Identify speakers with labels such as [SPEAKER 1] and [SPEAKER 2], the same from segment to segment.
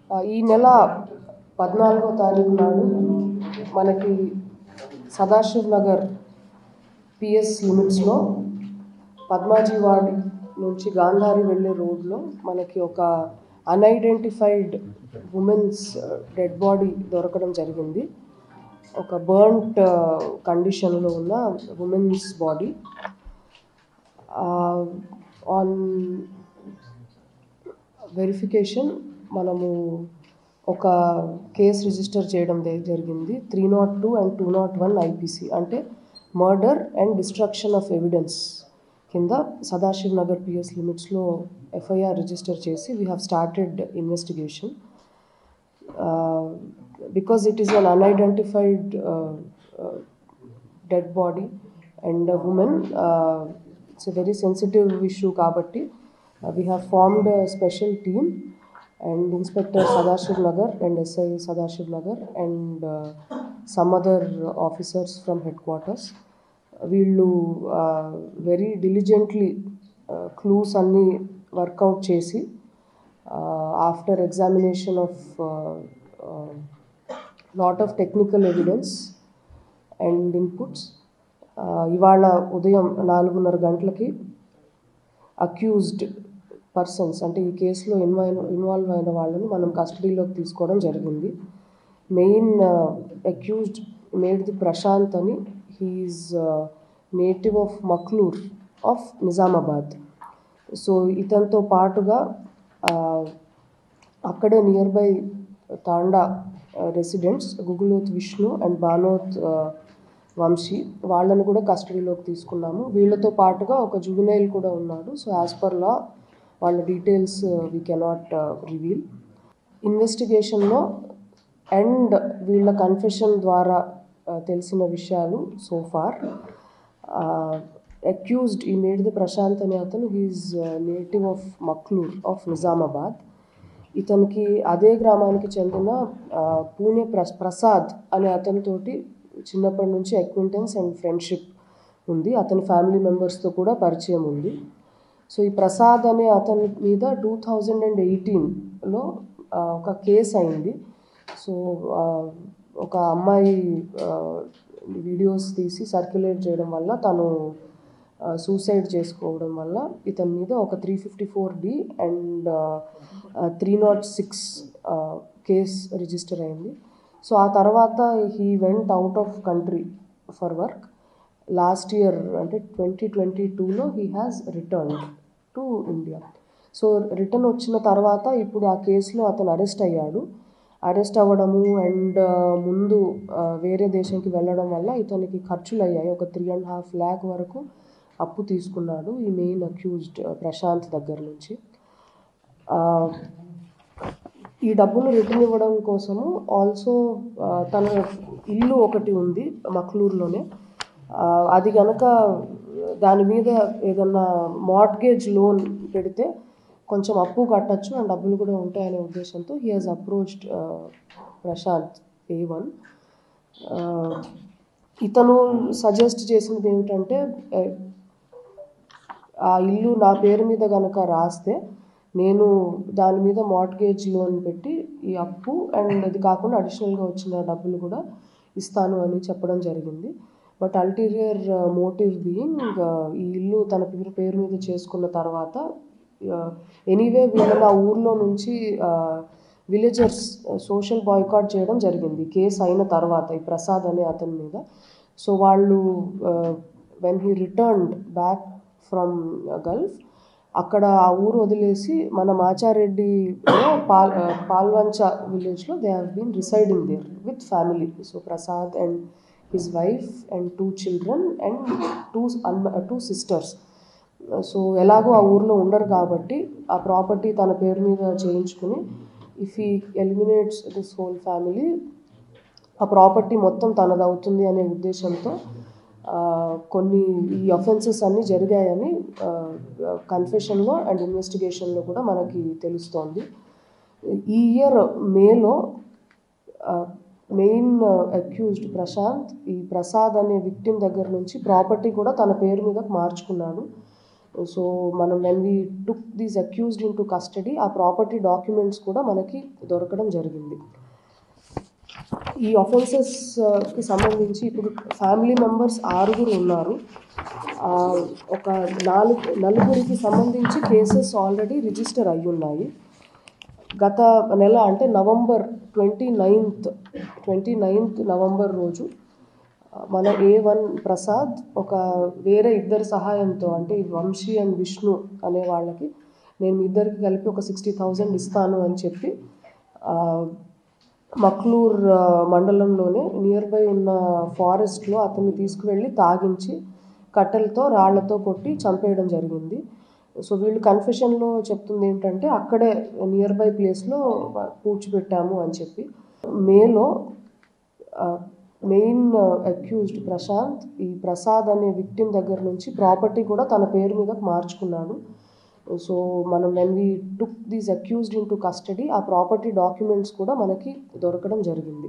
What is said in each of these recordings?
[SPEAKER 1] ఆ, ఈ నెల పద్నాలుగో తారీఖు నాడు మనకి సదాశివ్ నగర్ పిఎస్ లిమిట్స్లో పద్మాజీవాడి నుంచి గాంధారి వెళ్ళే రోడ్లో మనకి ఒక అన్ఐడెంటిఫైడ్ ఉమెన్స్ డెడ్ బాడీ దొరకడం జరిగింది ఒక బర్న్ట్ కండిషన్లో ఉన్న ఉమెన్స్ బాడీ ఆన్ వెరిఫికేషన్ మనము ఒక కేసు రిజిస్టర్ చేయడం దే- జరిగింది three not two and two not one IPC అంటే murder and destruction of evidence కింద సదాశివ్ నగర్ పిఎస్ లిమిట్స్లో ఎఫ్ఐఆర్ రిజిస్టర్ చేసి we have started investigation because it is an unidentified dead body and women it's a very sensitive issue కాబట్టి we have formed special team and inspector Sadashiv Nagar and SI Sadashiv Nagar and some other officers from head quarters వీళ్ళు very diligently clues అన్నీ work out చేసి after examination of lot of technical evidence and inputs ఇవాళ ఉదయం నాలుగున్నర గంటలకి accused persons అంటే ఈ కేసులో ఇన్వాల్వ్ ఇన్వాల్వ్ అయిన వాళ్ళని మనం కస్టడీలోకి తీసుకోవడం జరిగింది మెయిన్ అక్యూజ్డ్ మేడ్ది ప్రశాంత్ అని he is native of Makloor of Nizamabad so ఇతనితో పాటుగా ఆ, అక్కడే near by thanda residents Guguloth Vishnu and Banoth ఆ, వంశీ వాళ్ళని కూడా కస్టడీలోకి తీసుకున్నాము వీళ్ళతో పాటుగా ఒక జువినైల్ కూడా ఉన్నాడు సో యాజ్ పర్ లా వాళ్ళ డీటెయిల్స్ వీ కెనాట్ రివీల్ ఇన్వెస్టిగేషన్లో అండ్ వీళ్ళ కన్ఫెషన్ ద్వారా ఆ, తెలిసిన విషయాలు సో ఫార్ అక్యూజ్డ్ ఈ మేడ్ది ప్రశాంత్ అనే అతను he is native of Makloor of Nizamabad ఇతనికి అదే గ్రామానికి చెందిన ఆ, పూణే ప్రస్ ప్రసాద్ అనే అతనితోటి చిన్నప్పటి నుంచి అక్వింటెన్స్ అండ్ ఫ్రెండ్షిప్ ఉంది అతని ఫ్యామిలీ మెంబర్స్తో కూడా పరిచయం ఉంది సో ఈ ప్రసాద్ అనే అతని మీద టూ థౌజండ్ అండ్ ఎయిటీన్లో ఒక కేసు అయింది సో ఆ, ఒక అమ్మాయి వీడియోస్ తీసి సర్క్యులేట్ చేయడం వల్ల తను సూసైడ్ చేసుకోవడం వల్ల ఇతని మీద ఒక three fifty four D and three not six case register అయింది సో ఆ తర్వాత he went out of country for work last year అంటే ట్వంటీ ట్వంటీ టూలో he has return to India so return వచ్చిన తర్వాత ఇప్పుడు ఆ కేసులో అతను అరెస్ట్ అయ్యాడు అరెస్ట్ అవ్వడము అండ్ ముందు ఆ, వేరే దేశంకి వెళ్ళడం వల్ల ఇతనికి ఖర్చులు అయ్యాయి ఒక త్రీ అండ్ హాఫ్ ల్యాక్ వరకు అప్పు తీసుకున్నాడు ఈ మెయిన్ అక్యూజ్డ్ ప్రశాంత్ దగ్గర నుంచి ఆ, ఈ డబ్బులు రిటర్న్ ఇవ్వడం కోసము ఆల్సో తన ఇల్లు ఒకటి ఉంది మక్లూరులోనే ఆ, అది కనుక దాని మీద ఏదన్నా మార్ట్గేజ్ లోన్ పెడితే కొంచెం అప్పు కట్టచ్చు అండ్ డబ్బులు కూడా ఉంటాయనే ఉద్దేశంతో he has approached Prashanth A one ఇతను సజెస్ట్ చేసినది ఏమిటంటే ఆ, ఆ ఇల్లు నా పేరు మీద కనుక రాస్తే నేను దాని మీద మార్ట్గేజ్ లోన్ పెట్టి ఈ అప్పు అండ్ అది కాకుండా అడిషనల్గా వచ్చిన డబ్బులు కూడా ఇస్తాను అని చెప్పడం జరిగింది బట్ అల్టీరియర్ మోటివ్ బీయింగ్ ఈ ఇల్లు తన పేరు పేరు మీద చేసుకున్న తర్వాత ఎనీవే వీళ్ళని ఆ ఊర్లో నుంచి విలేజర్స్ సోషల్ బాయ్కాట్ చేయడం జరిగింది కేసు అయిన తర్వాత ఈ ప్రసాద్ అనే అతని మీద సో వాళ్ళు when he returned back from Gulf అక్కడ ఆ ఊరు వదిలేసి మన మాచారెడ్డిలో పాల్ పాల్వంచ విలేజ్లో they have been residing there with family so Prasad and his wife and two children and two un two sisters so ఎలాగో ఆ ఊర్లో ఉండరు కాబట్టి ఆ ప్రాపర్టీ తన పేరు మీద చేయించుకుని if he eliminates this whole family ఆ ప్రాపర్టీ మొత్తం తనదవుతుంది అనే ఉద్దేశంతో ఆ, కొన్ని ఈ అఫెన్సెస్ అన్నీ జరిగాయని కన్ఫెషన్లో అండ్ ఇన్వెస్టిగేషన్లో కూడా మనకి తెలుస్తోంది ఈ ఇయర్ మేలో మెయిన్ అక్యూజ్డ్ ప్రశాంత్ ఈ ప్రసాద్ అనే విక్టిమ్ దగ్గర నుంచి ప్రాపర్టీ కూడా తన పేరు మీద మార్చుకున్నాడు సో మనం when we took these accused in to custody ఆ ప్రాపర్టీ డాక్యుమెంట్స్ కూడా మనకి దొరకడం జరిగింది ఈ ఒఫెన్సెస్కి సంబంధించి ఇప్పుడు ఫ్యామిలీ మెంబర్స్ ఆరుగురు ఉన్నారు ఆ, ఒక నాలుగు నలుగురికి సంబంధించి కేసెస్ ఆల్రెడీ రిజిస్టర్ అయి ఉన్నాయి గత నెల అంటే November twenty ninth twenty ninth November రోజు ఆ, మన ఏ వన్ ప్రసాద్ ఒక వేరే ఇద్దరి సహాయంతో అంటే ఈ వంశీ అండ్ విష్ణు అనే వాళ్ళకి నేను మీ ఇద్దరికి కలిపి ఒక సిక్స్టీ థౌజండ్ ఇస్తాను అని చెప్పి ఆ, మక్లూర్ ఆ, మండలంలోనే నియర్ బై ఉన్న ఫారెస్ట్లో అతన్ని తీసుకువెళ్ళి తాగించి కట్టెలతో రాళ్లతో కొట్టి చంపేయడం జరిగింది సో వీళ్ళు కన్ఫెషన్లో చెప్తుంది ఏంటంటే అక్కడే నియర్ బై ప్లేస్లో పూడ్చిపెట్టాము అని చెప్పి మేలో మెయిన్ అక్యూజ్డ్ ప్రశాంత్ ఈ ప్రసాద్ అనే విక్టిమ్ దగ్గర నుంచి ప్రాపర్టీ కూడా తన పేరు మీద మార్చుకున్నాడు సో మనం when we took these accused in to custody ఆ ప్రాపర్టీ డాక్యుమెంట్స్ కూడా మనకి దొరకడం జరిగింది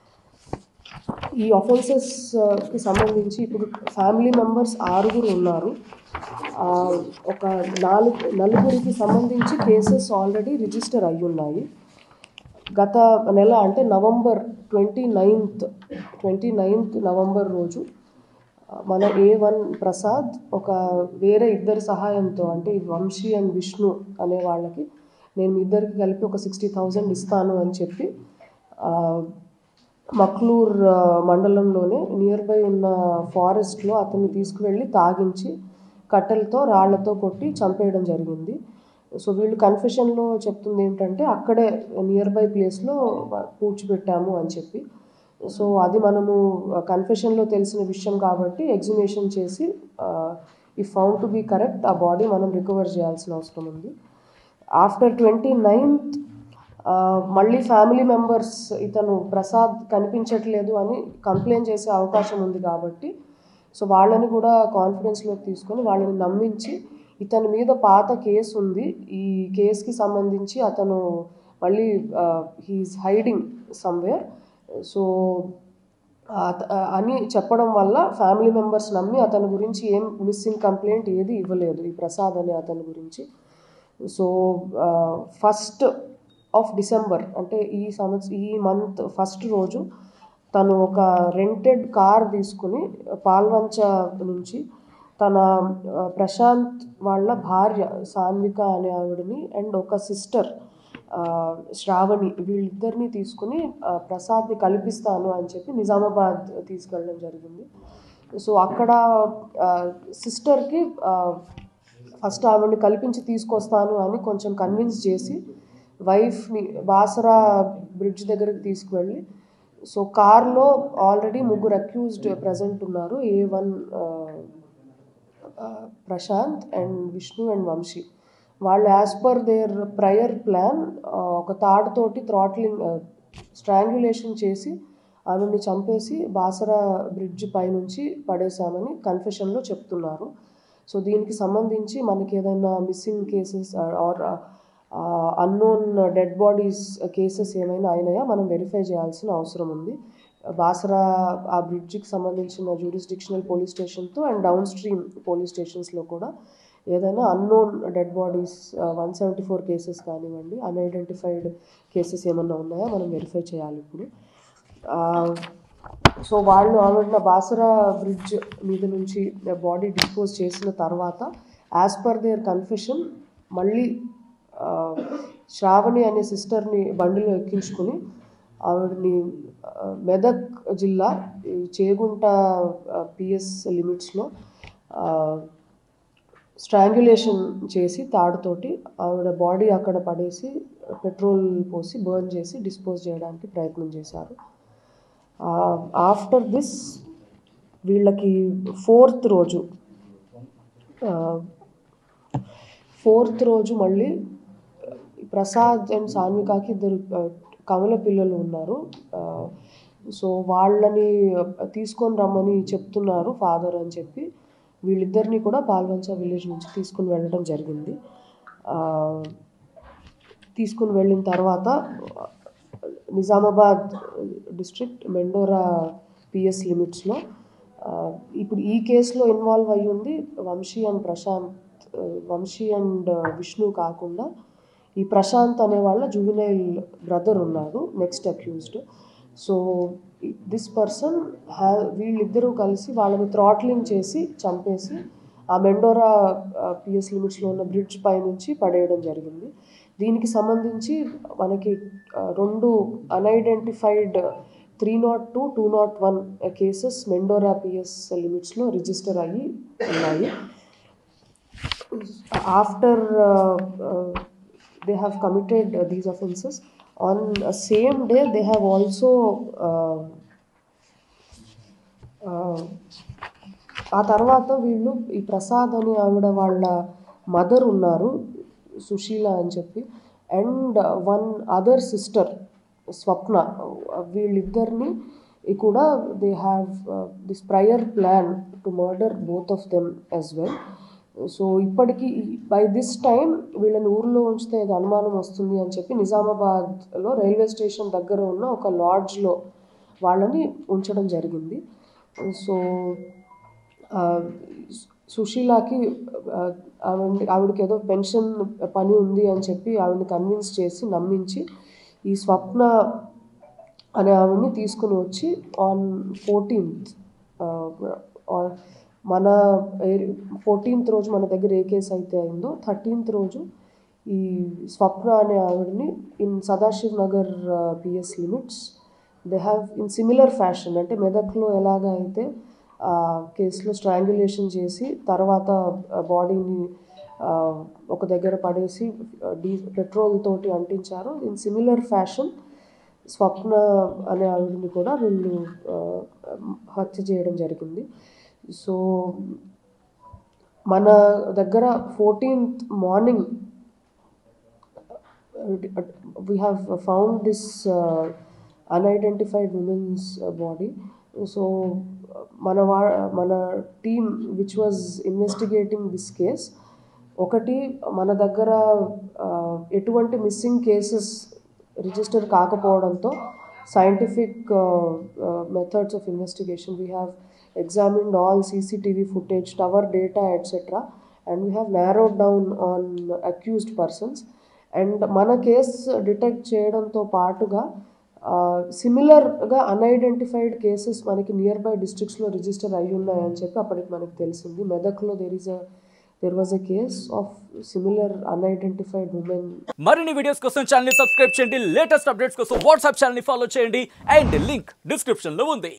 [SPEAKER 1] ఈ ఒఫెన్సెస్కి సంబంధించి ఇప్పుడు ఫ్యామిలీ మెంబర్స్ ఆరుగురు ఉన్నారు ఆ, ఒక నాలుగు నలుగురికి సంబంధించి కేసెస్ ఆల్రెడీ రిజిస్టర్ అయి ఉన్నాయి గత నెల అంటే November twenty ninth twenty ninth November రోజు ఆ, మన ఏ వన్ ప్రసాద్ ఒక వేరే ఇద్దరి సహాయంతో అంటే ఈ వంశీ అండ్ విష్ణు అనే వాళ్ళకి నేను మీ ఇద్దరికి కలిపి ఒక సిక్స్టీ థౌజండ్ ఇస్తాను అని చెప్పి ఆ, మక్లూర్ ఆ, మండలంలోనే నియర్ బై ఉన్న ఫారెస్ట్లో అతన్ని తీసుకువెళ్ళి తాగించి కట్టెలతో రాళ్లతో కొట్టి చంపేయడం జరిగింది సో వీళ్ళు కన్ఫెషన్లో చెప్తుంది ఏంటంటే అక్కడే నియర్ బై ప్లేస్లో పూడ్చిపెట్టాము అని చెప్పి సో అది మనము కన్ఫెషన్లో తెలిసిన విషయం కాబట్టి ఎగ్జిమేషన్ చేసి ఈ ఫౌండ్ టు బీ కరెక్ట్ ఆ బాడీ మనం రికవర్ చేయాల్సిన అవసరం ఉంది ఆఫ్టర్ ట్వంటీ నైన్త్ మళ్ళీ ఫ్యామిలీ మెంబర్స్ ఇతను ప్రసాద్ కనిపించట్లేదు అని కంప్లైంట్ చేసే అవకాశం ఉంది కాబట్టి సో వాళ్ళని కూడా కాన్ఫిడెన్స్లోకి తీసుకొని వాళ్ళని నమ్మించి ఇతని మీద పాత కేసు ఉంది ఈ కేసుకి సంబంధించి అతను మళ్ళీ హీఈస్ హైడింగ్ సమ్వేర్ సో అత- అని చెప్పడం వల్ల ఫ్యామిలీ మెంబర్స్ నమ్మి అతని గురించి ఏం మిస్సింగ్ కంప్లైంట్ ఏది ఇవ్వలేదు ఈ ప్రసాద్ అనే అతని గురించి సో ఫస్ట్ ఆఫ్ డిసెంబర్ అంటే ఈ సంవత్సరం ఈ మంత్ ఫస్ట్ రోజు తను ఒక రెంటెడ్ కార్ తీసుకుని పాల్వంచ నుంచి తన ఆ, ప్రశాంత్ వాళ్ళ భార్య సాన్విక అనే ఆవిడని అండ్ ఒక సిస్టర్ శ్రావణి వీళ్ళిద్దరిని తీసుకుని ఆ, ప్రసాద్ని కల్పిస్తాను అని చెప్పి నిజామాబాద్ తీసుకెళ్ళడం జరిగింది సో అక్కడ సిస్టర్కి ఫస్ట్ ఆవిడని కల్పించి తీసుకొస్తాను అని కొంచెం కన్విన్స్ చేసి వైఫ్ని బాసరా బ్రిడ్జ్ దగ్గరికి తీసుకువెళ్ళి సో కార్లో ఆల్రెడీ ముగ్గురు అక్యూజ్డ్ ప్రజెంట్ ఉన్నారు A one Prashanth and Vishnu and Vamshi వాళ్ళు as per their prior plan ఒక తాడుతోటి థ్రాట్లింగ్ స్ట్రాంగ్యులేషన్ చేసి ఆమెని చంపేసి బాసరా బ్రిడ్జ్ పైనుంచి పడేశామని కన్ఫెషన్లో చెప్తున్నారు సో దీనికి సంబంధించి మనకి ఏదైనా missing cases or unknown dead bodies cases ఏమైనా అయినాయా మనం వెరిఫై చేయాల్సిన అవసరం ఉంది బాసరా ఆ బ్రిడ్జికి సంబంధించిన జ్యూరిస్డిక్షనల్ పోలీస్ స్టేషన్తో అండ్ డౌన్ స్ట్రీమ్ పోలీస్ స్టేషన్స్లో కూడా ఏదైనా unknown dead bodies one seventy four cases కానివ్వండి అన్ఐడెంటిఫైడ్ కేసెస్ ఏమన్నా ఉన్నాయా మనం వెరిఫై చేయాలి ఇప్పుడు సో వాళ్ళు ఆవిడ బాసరా బ్రిడ్జ్ మీద నుంచి బాడీ డిస్పోజ్ చేసిన తర్వాత యాజ్ పర్ దేర్ కన్ఫెషన్ మళ్ళీ ఆ, శ్రావణి అనే సిస్టర్ని బండిలో ఎక్కించుకుని ఆవిడని ఆ, మెదక్ జిల్లా ఈ చేగుంట పిఎస్ లిమిట్స్లో స్ట్రాంగ్యులేషన్ చేసి తాడుతోటి ఆవిడ బాడీ అక్కడ పడేసి పెట్రోల్ పోసి బర్న్ చేసి డిస్పోజ్ చేయడానికి ప్రయత్నం చేశారు ఆఫ్టర్ దిస్ వీళ్ళకి ఫోర్త్ రోజు ఫోర్త్ రోజు మళ్ళీ ప్రసాద్ అండ్ సాన్వికాకి ఇద్దరు ఆ, కమల పిల్లలు ఉన్నారు ఆ, సో వాళ్ళని తీసుకొని రమ్మని చెప్తున్నారు ఫాదర్ అని చెప్పి వీళ్ళిద్దరిని కూడా పాల్వంచ విలేజ్ నుంచి తీసుకుని వెళ్ళడం జరిగింది ఆ, తీసుకుని వెళ్ళిన తర్వాత నిజామాబాద్ డిస్ట్రిక్ట్ మెండోరా పిఎస్ లిమిట్స్లో ఇప్పుడు ఈ కేసులో ఇన్వాల్వ్ అయ్యి ఉంది వంశీ అండ్ ప్రశాంత్ వంశీ అండ్ విష్ణు కాకుండా ఈ ప్రశాంత్ అనే వాళ్ళ జువినైల్ బ్రదర్ ఉన్నాడు next accused so this person హ్యా వీళ్ళిద్దరూ కలిసి వాళ్ళని థ్రాట్లింగ్ చేసి చంపేసి ఆ మెండోరా పిఎస్ లిమిట్స్లో ఉన్న బ్రిడ్జ్ పై నుంచి పడేయడం జరిగింది దీనికి సంబంధించి మనకి ఆ, రెండు unidentified three not two two not one cases Mendora PS లిమిట్స్లో రిజిస్టర్ అయ్యి ఉన్నాయి after uh, uh, they have committed uh, these offences on uh, same day they have also uh, uh, ఆ తర్వాత వీళ్ళు ఈ ప్రసాద్ అని ఆవిడ వాళ్ళ మదర్ ఉన్నారు సుశీల అని చెప్పి and one other sister Swapna వీళ్ళిద్దరిని కూడా they have this prior plan to murder both of them as well so ఇప్పటికీ బై దిస్ టైం వీళ్ళని ఊర్లో ఉంచితే ఏదో అనుమానం వస్తుంది అని చెప్పి నిజామాబాద్లో రైల్వే స్టేషన్ దగ్గర ఉన్న ఒక లాడ్జ్లో వాళ్ళని ఉంచడం జరిగింది సో ఆ, సుశీలాకి ఆ, ఆవిడ ఆవిడకి ఏదో పెన్షన్ పని ఉంది అని చెప్పి ఆవిడని కన్విన్స్ చేసి నమ్మించి ఈ స్వప్న అనే ఆవిడని తీసుకుని వచ్చి ఆన్ ఫోర్టీన్త్ మన ఫోర్టీన్త్ రోజు మన దగ్గర ఏ కేసు అయితే అయిందో థర్టీన్త్ రోజు ఈ స్వప్న అనే ఆవిడని in Sadashiv Nagar PS limits they have in similar fashion అంటే మెదక్లో ఎలాగ అయితే ఆ కేసులో స్ట్రాంగులేషన్ చేసి తర్వాత బాడీని ఒక దగ్గర పడేసి డీ పెట్రోల్ తోటి అంటించారు ఇన్ సిమిలర్ ఫ్యాషన్ స్వప్న అనే ఆవిడని కూడా వీళ్ళు ఆ, హత్య చేయడం జరిగింది సో మన దగ్గర fourteenth morning we have found this uh, unidentified woman's uh, body so uh, మన వా మన team which was investigating this case ఒకటి మన దగ్గర uh, ఎటువంటి మిస్సింగ్ కేసెస్ రిజిస్టర్ కాకపోవడంతో scientific methods of investigation we have examined all CCTV footage tower data etcetera and we have narrowed down on accused persons and మన case detect చేయడంతో పాటుగా సిమిలర్గా unidentified cases మనకి నియర్ బై డిస్ట్రిక్ట్స్లో register అయి ఉన్నాయని చెప్పి అప్పటికి మనకి తెలిసింది మెదక్లో there is a there was a case of similar unidentified women
[SPEAKER 2] మరిన్ని వీడియోస్ కోసం ఛానల్ సబ్స్క్రైబ్ చేయండి లేటెస్ట్ అప్డేట్స్ కోసం వాట్సాప్ ఛానల్ ఫాలో చేయండి అండ్ లింక్ డిస్క్రిప్షన్ లో ఉంది